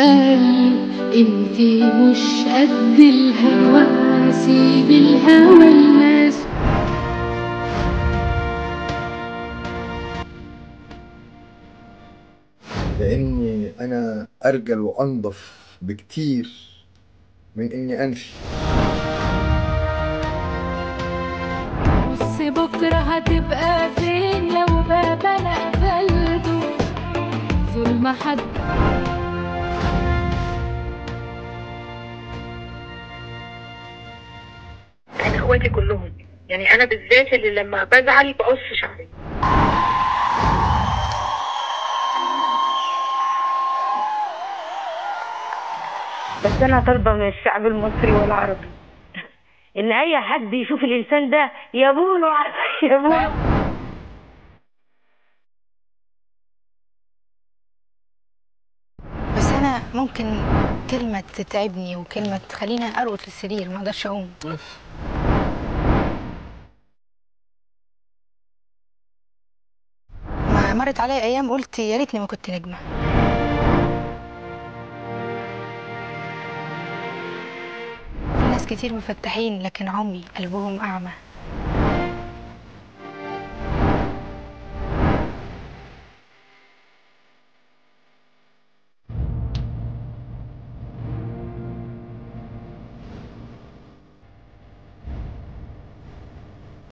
قال انتي مش قد الهوى سيب الهوى الناس لاني انا ارجل وانضف بكتير من اني انفي بص بكرة هتبقى فين لو باب انا قفلته ظلم حد انا اخواتي كلهم يعني انا بالذات اللي لما بزعل بقص شعري بس انا طالبه من الشعب المصري والعربي ان اي حد يشوف الانسان ده يبوله يبوله بس انا ممكن كلمه تتعبني وكلمه تخليني ارقد في السرير ما اقدرش اقوم ما مرت عليا ايام قلت يا ريتني ما كنت نجمه في ناس كتير مفتحين لكن عمي قلبهم اعمى